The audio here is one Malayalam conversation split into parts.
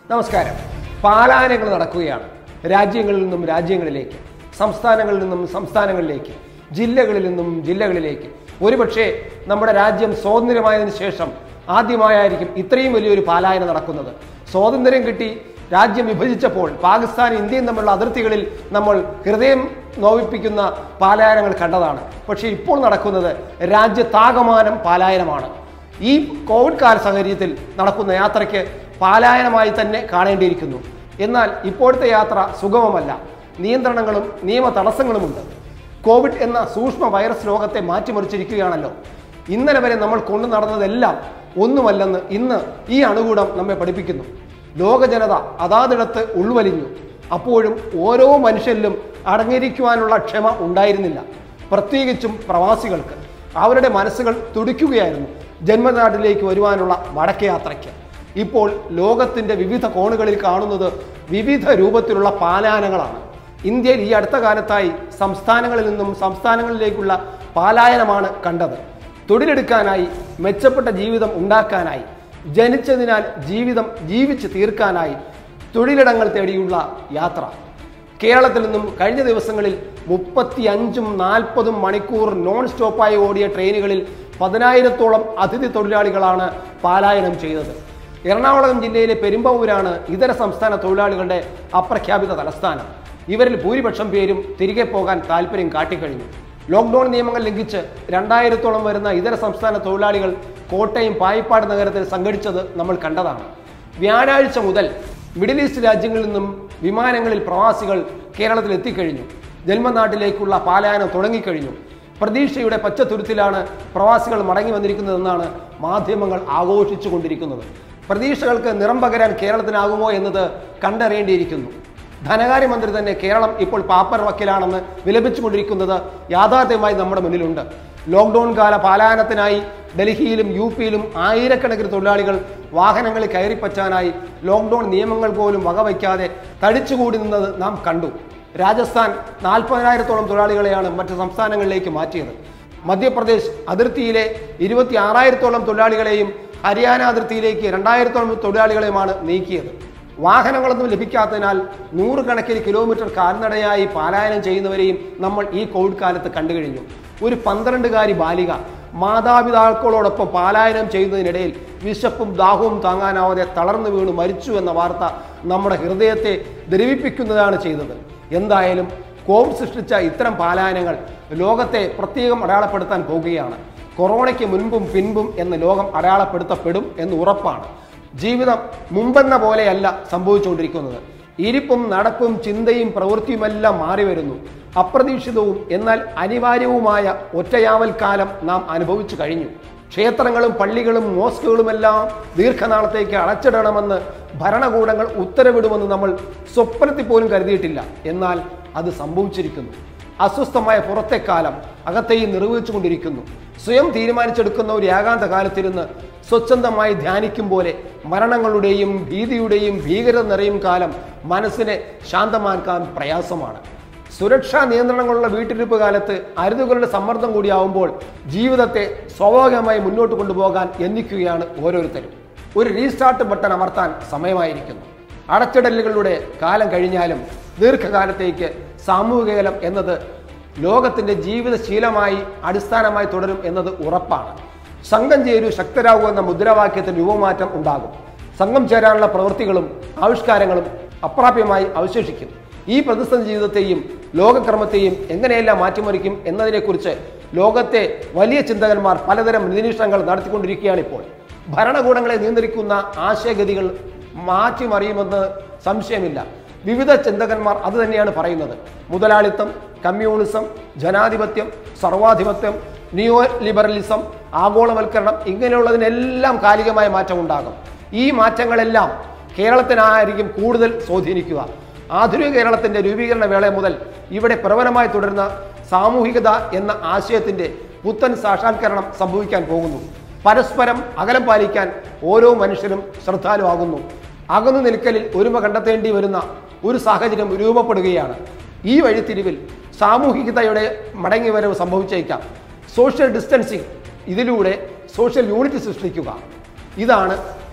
നമസ്കാരം പാലായനങ്ങൾ നടക്കുകയാണ് രാജ്യങ്ങളിൽ നിന്നും രാജ്യങ്ങളിലേക്ക് സംസ്ഥാനങ്ങളിൽ നിന്നും സംസ്ഥാനങ്ങളിലേക്ക് ജില്ലകളിൽ നിന്നും ജില്ലകളിലേക്ക് ഒരുപക്ഷെ നമ്മുടെ രാജ്യം സ്വാതന്ത്ര്യമായതിനു ശേഷം ആദ്യമായായിരിക്കും ഇത്രയും വലിയൊരു പാലായന നടക്കുന്നത് സ്വാതന്ത്ര്യം കിട്ടി രാജ്യം വിഭജിച്ചപ്പോൾ പാകിസ്ഥാൻ ഇന്ത്യയും തമ്മിലുള്ള അതിർത്തികളിൽ നമ്മൾ ഹൃദയം നോവിപ്പിക്കുന്ന പാലായനങ്ങൾ കണ്ടതാണ് പക്ഷേ ഇപ്പോൾ നടക്കുന്നത് രാജ്യത്താകമാനം പാലായനമാണ് ഈ കോവിഡ് കാല സാഹചര്യത്തിൽ നടക്കുന്ന യാത്രയ്ക്ക് പാലായനമായി തന്നെ കാണേണ്ടിയിരിക്കുന്നു എന്നാൽ ഇപ്പോഴത്തെ യാത്ര സുഗമമല്ല നിയന്ത്രണങ്ങളും നിയമ തടസ്സങ്ങളുമുണ്ട് കോവിഡ് എന്ന സൂക്ഷ്മ വൈറസ് ലോകത്തെ മാറ്റിമറിച്ചിരിക്കുകയാണല്ലോ ഇന്നലെ വരെ നമ്മൾ കൊണ്ടു നടന്നതെല്ലാം ഒന്നുമല്ലെന്ന് ഇന്ന് ഈ അണുകൂടം നമ്മെ പഠിപ്പിക്കുന്നു ലോക ജനത അതാതിടത്ത് ഉൾവലിഞ്ഞു അപ്പോഴും ഓരോ മനുഷ്യരിലും അടങ്ങിയിരിക്കുവാനുള്ള ക്ഷമ ഉണ്ടായിരുന്നില്ല പ്രത്യേകിച്ചും പ്രവാസികൾക്ക് അവരുടെ മനസ്സുകൾ തുടിക്കുകയായിരുന്നു ജന്മനാട്ടിലേക്ക് വരുവാനുള്ള മടക്കയാത്രയ്ക്ക് ഇപ്പോൾ ലോകത്തിന്റെ വിവിധ കോണുകളിൽ കാണുന്നത് വിവിധ രൂപത്തിലുള്ള പാലായനങ്ങളാണ് ഇന്ത്യയിൽ ഈ അടുത്ത കാലത്തായി സംസ്ഥാനങ്ങളിൽ നിന്നും സംസ്ഥാനങ്ങളിലേക്കുള്ള പാലായനമാണ് കണ്ടത് തൊഴിലെടുക്കാനായി മെച്ചപ്പെട്ട ജീവിതം ഉണ്ടാക്കാനായി ജനിച്ചതിനാൽ ജീവിതം ജീവിച്ച് തീർക്കാനായി തൊഴിലിടങ്ങൾ തേടിയുള്ള യാത്ര കേരളത്തിൽ നിന്നും കഴിഞ്ഞ ദിവസങ്ങളിൽ മുപ്പത്തി അഞ്ചും നാൽപ്പതും മണിക്കൂർ നോൺ സ്റ്റോപ്പായി ഓടിയ ട്രെയിനുകളിൽ പതിനായിരത്തോളം അതിഥി തൊഴിലാളികളാണ് പാലായനം ചെയ്തത് എറണാകുളം ജില്ലയിലെ പെരുമ്പാവൂരാണ് ഇതര സംസ്ഥാന തൊഴിലാളികളുടെ അപ്രഖ്യാപിത തലസ്ഥാനം ഇവരിൽ ഭൂരിപക്ഷം പേരും തിരികെ പോകാൻ താല്പര്യം കാട്ടിക്കഴിഞ്ഞു ലോക്ക്ഡൌൺ നിയമങ്ങൾ ലംഘിച്ച് രണ്ടായിരത്തോളം വരുന്ന ഇതര സംസ്ഥാന തൊഴിലാളികൾ കോട്ടയം പായിപ്പാട് നഗരത്തിൽ സംഘടിച്ചത് നമ്മൾ കണ്ടതാണ് വ്യാഴാഴ്ച മുതൽ മിഡിൽ ഈസ്റ്റ് രാജ്യങ്ങളിൽ നിന്നും വിമാനങ്ങളിൽ പ്രവാസികൾ കേരളത്തിൽ എത്തിക്കഴിഞ്ഞു ജന്മനാട്ടിലേക്കുള്ള പാലായനം തുടങ്ങിക്കഴിഞ്ഞു പ്രതീക്ഷയുടെ പച്ചത്തുരുത്തിലാണ് പ്രവാസികൾ മടങ്ങി വന്നിരിക്കുന്നതെന്നാണ് മാധ്യമങ്ങൾ ആഘോഷിച്ചു കൊണ്ടിരിക്കുന്നത് പ്രതീക്ഷകൾക്ക് നിറം പകരാൻ കേരളത്തിനാകുമോ എന്നത് കണ്ടറിയേണ്ടിയിരിക്കുന്നു ധനകാര്യമന്ത്രി തന്നെ കേരളം ഇപ്പോൾ പാപ്പർ വക്കിലാണെന്ന് വിലപിച്ചുകൊണ്ടിരിക്കുന്നത് യാഥാർത്ഥ്യമായി നമ്മുടെ മുന്നിലുണ്ട് ലോക്ക്ഡൌൺ കാല പാലായനത്തിനായി ഡൽഹിയിലും യു പിയിലും ആയിരക്കണക്കിന് തൊഴിലാളികൾ വാഹനങ്ങളിൽ കയറിപ്പറ്റാനായി ലോക്ക്ഡൌൺ നിയമങ്ങൾ പോലും വകവയ്ക്കാതെ തടിച്ചുകൂടി നിന്നത് നാം കണ്ടു രാജസ്ഥാൻ നാൽപ്പതിനായിരത്തോളം തൊഴിലാളികളെയാണ് മറ്റ് സംസ്ഥാനങ്ങളിലേക്ക് മാറ്റിയത് മധ്യപ്രദേശ് അതിർത്തിയിലെ ഇരുപത്തി ആറായിരത്തോളം തൊഴിലാളികളെയും ഹരിയാന അതിർത്തിയിലേക്ക് രണ്ടായിരത്തോളം തൊഴിലാളികളെയുമാണ് നീക്കിയത് വാഹനങ്ങളൊന്നും ലഭിക്കാത്തതിനാൽ നൂറുകണക്കിന് കിലോമീറ്റർ കാൽനടയായി പാലായനം ചെയ്യുന്നവരെയും നമ്മൾ ഈ കോവിഡ് കാലത്ത് കണ്ടു കഴിഞ്ഞു ഒരു പന്ത്രണ്ടുകാരി ബാലിക മാതാപിതാക്കളോടൊപ്പം പാലായനം ചെയ്യുന്നതിനിടയിൽ വിശപ്പും ദാഹവും താങ്ങാനാവാതെ തളർന്നു വീണു മരിച്ചു എന്ന വാർത്ത നമ്മുടെ ഹൃദയത്തെ ദ്രവിപ്പിക്കുന്നതാണ് ചെയ്തത് എന്തായാലും കോവിഡ് സൃഷ്ടിച്ച ഇത്തരം പാലായനങ്ങൾ ലോകത്തെ പ്രത്യേകം അടയാളപ്പെടുത്താൻ പോകുകയാണ് കൊറോണയ്ക്ക് മുൻപും പിൻപും എന്ന് ലോകം അടയാളപ്പെടുത്തപ്പെടും എന്ന് ഉറപ്പാണ് ജീവിതം മുമ്പെന്ന പോലെയല്ല സംഭവിച്ചുകൊണ്ടിരിക്കുന്നത് ഇരിപ്പും നടപ്പും ചിന്തയും പ്രവൃത്തിയുമെല്ലാം മാറി വരുന്നു അപ്രതീക്ഷിതവും എന്നാൽ അനിവാര്യവുമായ ഒറ്റയാവൽ കാലം നാം അനുഭവിച്ചു കഴിഞ്ഞു ക്ഷേത്രങ്ങളും പള്ളികളും മോസ്കുകളുമെല്ലാം ദീർഘനാളത്തേക്ക് അടച്ചിടണമെന്ന് ഭരണകൂടങ്ങൾ ഉത്തരവിടുമെന്ന് നമ്മൾ സ്വപ്നത്തിൽ പോലും കരുതിയിട്ടില്ല എന്നാൽ അത് സംഭവിച്ചിരിക്കുന്നു അസ്വസ്ഥമായ പുറത്തെ കാലം അകത്തെയും നിർവഹിച്ചുകൊണ്ടിരിക്കുന്നു സ്വയം തീരുമാനിച്ചെടുക്കുന്ന ഒരു ഏകാന്ത കാലത്തിരുന്ന് സ്വച്ഛന്തമായി ധ്യാനിക്കും പോലെ മരണങ്ങളുടെയും ഭീതിയുടെയും ഭീകരത നിറയും കാലം മനസ്സിനെ ശാന്തമാക്കാൻ പ്രയാസമാണ് സുരക്ഷാ നിയന്ത്രണങ്ങളുള്ള വീട്ടിലിരിപ്പ് കാലത്ത് അരുതുകളുടെ സമ്മർദ്ദം കൂടിയാവുമ്പോൾ ജീവിതത്തെ സ്വാഭാവികമായി മുന്നോട്ട് കൊണ്ടുപോകാൻ എണ്ണിക്കുകയാണ് ഓരോരുത്തരും ഒരു റീസ്റ്റാർട്ട് ബട്ടൺ അമർത്താൻ സമയമായിരിക്കുന്നു അടച്ചിടലുകളുടെ കാലം കഴിഞ്ഞാലും ദീർഘകാലത്തേക്ക് സാമൂഹികകലം എന്നത് ലോകത്തിന്റെ ജീവിതശീലമായി അടിസ്ഥാനമായി തുടരും എന്നത് ഉറപ്പാണ് സംഘം ചേരൂ ശക്തരാകൂ എന്ന മുദ്രാവാക്യത്തിന് രൂപമാറ്റം ഉണ്ടാകും സംഘം ചേരാനുള്ള പ്രവൃത്തികളും ആവിഷ്കാരങ്ങളും അപ്രാപ്യമായി അവശേഷിക്കും ഈ പ്രതിസന്ധി ജീവിതത്തെയും ലോകക്രമത്തെയും എങ്ങനെയെല്ലാം മാറ്റിമറിക്കും എന്നതിനെക്കുറിച്ച് ലോകത്തെ വലിയ ചിന്തകന്മാർ പലതരം നിരീക്ഷണങ്ങൾ നടത്തിക്കൊണ്ടിരിക്കുകയാണ് ഇപ്പോൾ ഭരണകൂടങ്ങളെ നിയന്ത്രിക്കുന്ന ആശയഗതികൾ മാറ്റിമറിയുമെന്ന് സംശയമില്ല വിവിധ ചിന്തകന്മാർ അത് തന്നെയാണ് പറയുന്നത് മുതലാളിത്തം കമ്മ്യൂണിസം ജനാധിപത്യം സർവാധിപത്യം നിയോ ലിബറലിസം ആഗോളവൽക്കരണം ഇങ്ങനെയുള്ളതിനെല്ലാം കാലികമായ മാറ്റം ഉണ്ടാകും ഈ മാറ്റങ്ങളെല്ലാം കേരളത്തിനായിരിക്കും കൂടുതൽ സ്വാധീനിക്കുക ആധുനിക കേരളത്തിന്റെ രൂപീകരണ വേള മുതൽ ഇവിടെ പ്രബലമായി തുടരുന്ന സാമൂഹികത എന്ന ആശയത്തിന്റെ പുത്തൻ സാക്ഷാത്കരണം സംഭവിക്കാൻ പോകുന്നു പരസ്പരം അകലം പാലിക്കാൻ ഓരോ മനുഷ്യരും ശ്രദ്ധാലുവാകുന്നു അകന്നു നിൽക്കലിൽ ഒരുമ കണ്ടെത്തേണ്ടി വരുന്ന ഒരു സാഹചര്യം രൂപപ്പെടുകയാണ് ഈ വഴിത്തിരിവിൽ സാമൂഹികതയുടെ മടങ്ങിവരവ് സംഭവിച്ചേക്കാം സോഷ്യൽ ഡിസ്റ്റൻസിങ് ഇതിലൂടെ സോഷ്യൽ യൂണിറ്റി സൃഷ്ടിക്കുക ഇതാണ്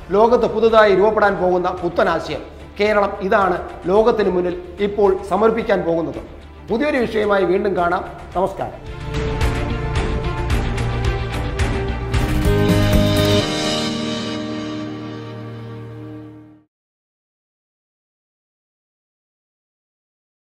ലോകത്ത് പുതുതായി രൂപപ്പെടാൻ പോകുന്ന പുത്തനാശയം കേരളം ഇതാണ് ലോകത്തിന് മുന്നിൽ ഇപ്പോൾ സമർപ്പിക്കാൻ പോകുന്നത് പുതിയൊരു വിഷയമായി വീണ്ടും കാണാം നമസ്കാരം